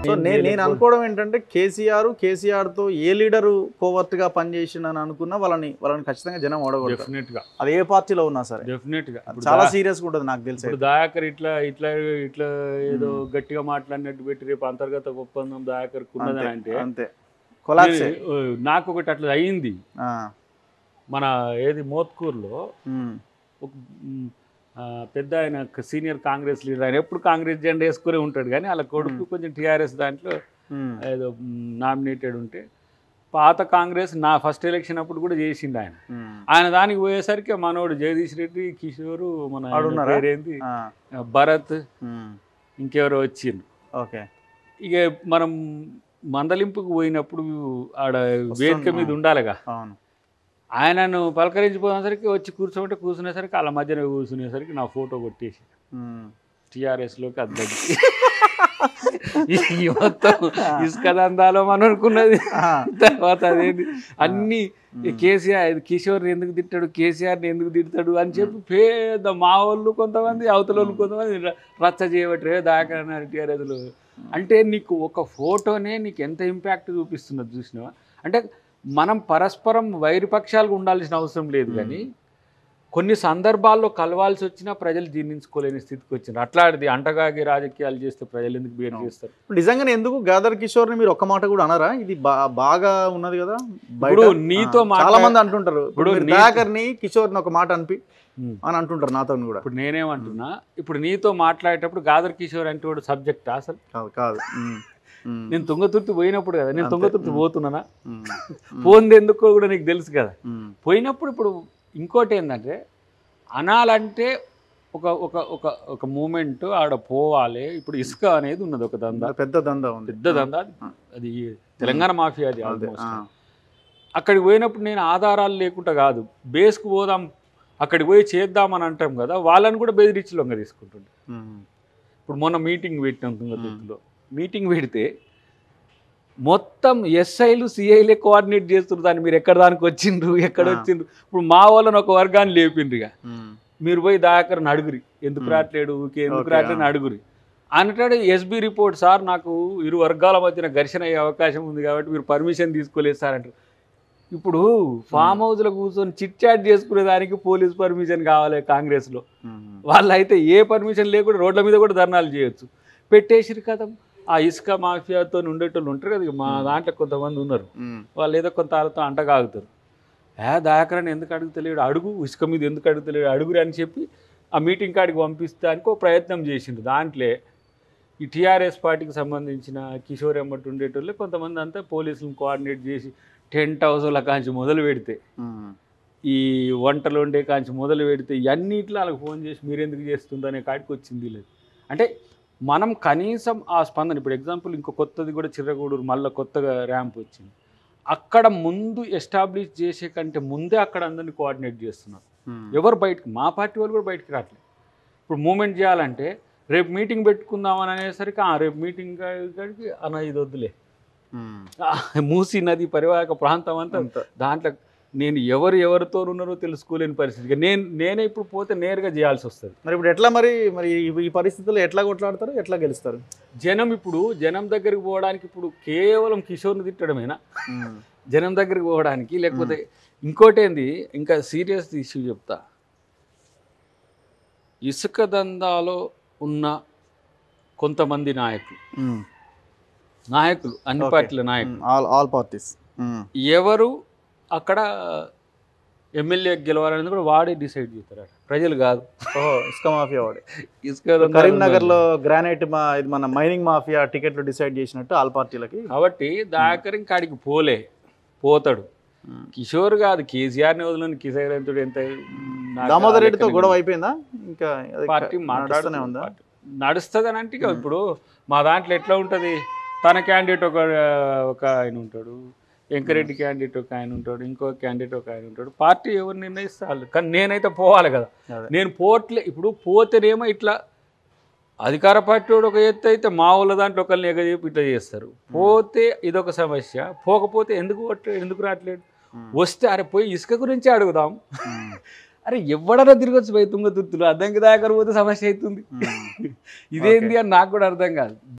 So నేను నేను అనుకోవడం ఏంటంటే కేసీఆర్ కేసీఆర్ తో ఏ లీడరు కోవర్ట్ గా పనిచేసిండని అనుకున్నా వాళ్ళని వాళ్ళని ఖచ్చితంగా జనం ఓడగొడతారు డెఫినెట్ గా అది ఏ పార్టీలో ఉన్నా సరే డెఫినెట్ గా ఇప్పుడు చాలా దా- సీరియస్ గా ఉంటుంది నాకు తెలిసి ఇప్పుడు దయాకర్ ఇట్లా ఇట్లా ఇట్లా ఏదో గట్టిగా మాట్లాడినట్టు పెట్టి రేపు అంతర్గత ఒప్పందం దయాకర్ ఉన్నదని అంటే అంతే కొలాప్సే నేను, నాకు ఒకటి అట్లా అయింది మన ఏది మోత్కూర్లో ఒక మ్, ఆ, పెద్ద ఆయన సీనియర్ కాంగ్రెస్ లీడర్ ఆయన ఎప్పుడు కాంగ్రెస్ జెండా వేసుకునే ఉంటాడు కానీ వాళ్ళ కొడుకు కొంచెం టీఆర్ఎస్ దాంట్లో ఏదో నామినేటెడ్ ఉంటే పాత కాంగ్రెస్ నా ఫస్ట్ ఎలక్షన్ అప్పుడు కూడా చేసిండు ఆయన ఆయన దానికి పోయేసరికి మనోడు జగదీష్ రెడ్డి కిషోర్ మన ఆయన ఆడున్నారా? పేరేంది భరత్ ఇంకెవరో వచ్చిండ్రు ఓకే ఇక మనం మందలింపుకు పోయినప్పుడు ఆడ వేదిక మీద ఉండాలిగా అవును ఆయనను పలకరించిపోయేసరికి వచ్చి కూర్చోమంటే కూర్చునేసరికి వాళ్ళ మధ్యన కూర్చునేసరికి నా ఫోటో కొట్టేసి ఉమ్. టీఆర్ఎస్లోకి అద్దది ఈ మొత్తం ఇసుక దందాలో మనం అనుకున్నది ఆ. తర్వాత అదేంటి అన్ని కేసీఆర్ కిషోర్ని ఎందుకు తిట్టాడు కేసీఆర్ని ఎందుకు తిడతాడు అని చెప్పి పేద మా వాళ్ళు కొంతమంది అవతల వాళ్ళు కొంతమంది ర- రచ్చ చేయబట్టే దాకా టీఆర్ఎస్లు అంటే నీకు ఒక ఫోటోనే నీకు ఎంత ఇంపాక్ట్ చూపిస్తున్నది చూసినావా అంటే మనం పరస్పరం వైరుపక్షాలుగా ఉండాల్సిన అవసరం లేదు కానీ కొన్ని సందర్భాల్లో కలవాల్సి వచ్చినా ప్రజలు జీర్ణించుకోలేని స్థితికి వచ్చింది అట్లాంటిది అంటగాగి రాజకీయాలు చేస్తే ప్రజలు ఎందుకు బేర్ చేస్తారు నిజంగానే ఎందుకు గాదర్ కిషోర్ ని మీరు ఒక్క మాట కూడా అనరా ఇది బా- బాగా ఉన్నది కదా బయట. ఇప్పుడు నీతో ఆ, మాట్లా- చాలా మంది అంటుంటారు ఇప్పుడు ఇప్పుడు నీ- దయాకర్ ని కిషోర్ ని ఒక మాట అనిపి ఉమ్. అని అంటుంటారు నాతో కూడా ఇప్పుడు నేనేమంటున్నా ఇప్పుడు నీతో మాట్లాడేటప్పుడు గాదర్ కిషోర్ అంటే వాడు సబ్జెక్ట్ అసలు కాదు కాదు ఉమ్. ఉమ్. నేను తుంగతుర్తి పోయినప్పుడు కదా నేను అంతే. తుంగతుర్తి పోతున్నానా ఉమ్. పోంది ఎందుకో కూడా నీకు తెలుసు కదా ఉమ్. పోయినప్పుడు ఇప్పుడు ఇంకోటి ఏంటంటే అనాలంటే ఒక ఒక ఒక ఒక మూమెంట్ ఆడ పోవాలి ఇప్పుడు ఇసుక అనేది ఉన్నది ఒక దందా పెద్ద దందా ఉంది పెద్ద దందా అది- అది తెలంగాణ మాఫియా అది అదే, almost. ఆ. అక్కడికి పోయినప్పుడు నేను ఆధారాలు లేకుండా కాదు బేస్కు పోదాం అక్కడికి పోయి చేద్దామని అంటాం కదా వాళ్ళని కూడా బెదిరించి లొంగ తీసుకుంటుండే ఉమ్. ఇప్పుడు మొన్న మీటింగ్ పెట్టినాం తుంగతుర్తిలో మీటింగ్ పెడితే మొత్తం ఎస్ఐలు సిఐలే కోఆర్డినేట్ చేస్తున్నారు దాన్ని మీరు ఎక్కడ దానికి వచ్చిండ్రు ఎక్కడ ఆ. వచ్చిండ్రు ఇప్పుడు మా వాళ్ళని ఒక వర్గాన్ని లేపిండ్రు ఇక ఉమ్. మీరు పోయి దాకరని అడుగురి ఎందుకు మ్. రావట్లేడు ఊకే ఎందుకు ఓకే, రావట్లేని ఆ. అడుగురి అంటాడు ఎస్బీ రిపోర్ట్ సార్ నాకు ఇరు వర్గాల మధ్యన ఘర్షణ అయ్యే అవకాశం ఉంది కాబట్టి మీరు పర్మిషన్ తీసుకోలేదు సార్ అంటారు ఇప్పుడు ఫామ్ హౌస్లో కూర్చొని చిట్ చాట్ చేసుకునే దానికి పోలీస్ పర్మిషన్ కావాలి కాంగ్రెస్లో ఉమ్. వాళ్ళు అయితే ఏ పర్మిషన్ లేకుండా రోడ్ల మీద కూడా ధర్నాలు చేయొచ్చు పెట్టేసిరు కదా ఆ ఇసుక మాఫియాతో ఉండేటోళ్ళు ఉంటారు కదా ఇక మా దాంట్లో కొంతమంది ఉన్నారు ఉమ్. వాళ్ళు ఏదో కొంత వాళ్ళతో అంటగాగుతారు ఏ దాకరని ఎందుకు అడుగుతలేడు అడుగు ఇసుక మీద ఎందుకు అడుగుతలేడు అడుగురు అని చెప్పి ఆ మీటింగ్ కాడికి పంపిస్తానికి ఒక ప్రయత్నం చేసిండు దాంట్లో ఈ టీఆర్ఎస్ పార్టీకి సంబంధించిన కిషోర్ ఎమ్మటి ఉండేటోళ్ళు కొంతమంది అంతా పోలీసులను కోఆర్డినేట్ చేసి టెంట్ హౌస్ల కాంచి మొదలు పెడితే ఉమ్. ఈ వంటలు వండే కాంచి మొదలు పెడితే ఇవన్నిట్లో వాళ్ళకి ఫోన్ చేసి మీరు ఎందుకు చేస్తుంది అనే కాడికి వచ్చింది లేదు అంటే మనం కనీసం ఆ స్పందన ఇప్పుడు ఎగ్జాంపుల్ ఇంకో కొత్తది కూడా చిర్రగూడూరు మళ్ళీ కొత్తగా ర్యాంప్ వచ్చింది అక్కడ ముందు ఎస్టాబ్లిష్ చేసే కంటే ముందే అక్కడ అందరినీ కోఆర్డినేట్ చేస్తున్నారు ఉమ్. ఎవరు బయటకు మా పార్టీ వాళ్ళు కూడా బయటకు రావట్లేదు ఇప్పుడు మూమెంట్ చేయాలంటే రేపు మీటింగ్ పెట్టుకుందామని అనేసరికి "ఆ, రేపు మీటింగ్ కాడికి అన్న ఇది వద్దులే ఉమ్. ఆ, మూసీ నది పరివాహక ప్రాంతం అంతా అంత. దాంట్లో నేను ఎవరు ఎవరితో ఉన్నారో తెలుసుకోలేని పరిస్థితి ఇక నేను నేనే ఇప్పుడు పోతే నేరుగా చేయాల్సి వస్తుంది మరి ఇప్పుడు ఎట్లా మరి మరి ఈ- ఈ పరిస్థితుల్లో ఎట్లా కొట్లాడతారు ఎట్లా గెలుస్తారు జనం ఇప్పుడు జనం దగ్గరికి పోవడానికి ఇప్పుడు కేవలం కిషోర్ని తిట్టడమేనా ఉమ్. జనం దగ్గరికి పోవడానికి లేకపోతే ఇంకోటి ఏంది ఇంకా సీరియస్ ఇష్యూ చెప్తా ఇసుక దందాలో ఉన్న కొంతమంది నాయకులు ఉమ్. నాయకులు అన్ని Okay. పార్టీల నాయకులు um. All all parties um. ఎవరు అక్కడ ఎమ్మెల్యే గెలవాలనేది కూడా వాడే డిసైడ్ చేస్తారట ప్రజలు కాదు ఓహో ఇసుక మాఫియా వాడే ఇసుక దందాలు కరీంనగర్ లో గ్రానైట్ మా ఇది మన మైనింగ్ మాఫియా టికెట్లు డిసైడ్ చేసినట్టు ఆల్ పార్టీలకి కాబట్టి దాకరి కాడికి పోలే పోతాడు ఉమ్. కిషోర్ కాదు కేసీఆర్ని వదిలిన కిషోర్ ఎంతుడు ఎంత నాకు దామోదర్ ఆ రెడ్డితో లెక్కన గొడవ అయిపోయిందా ఇంకా అది పార్టీ నడుస్తూనే మాట్లాడుతూనే ఉందా నడుస్తుంది అని అంటే ఇక ఇప్పుడు మా దాంట్లో ఎట్లా ఉంటుంది తన క్యాండిడేట్ ఒక ఒక ఆయన ఉంటాడు వెంకరెడ్డి క్యాండిడేట్ ఒక ఆయన ఉంటాడు ఇంకో క్యాండిడేట్ ఒక ఆయన ఉంటాడు పార్టీ ఎవరు నిర్ణయిస్తారు కానీ నేనైతే పోవాలి కదా అదే. నేను పోట్లే ఇప్పుడు పోతేనేమో ఇట్లా అధికార పార్టీ వాడు ఒక ఎత్తు అయితే మా వాళ్ళ దాంట్లో ఒకరిని ఎగజేపి ఇట్లా చేస్తారు పోతే ఇదొక సమస్య పోకపోతే ఎందుకు పోట్లే- ఎందుకు రావట్లేదు ఉమ్. వస్తే అరే పోయి ఇసుక గురించి అడుగుదాం ఉమ్. అరే ఎవడన్నా తిరగచ్చు పోయి తుంగతుర్తులు అద్దంకి దాకా పోతే సమస్య అవుతుంది ఉమ్. ఇదేంటి అని నాకు కూడా అర్థం కాదు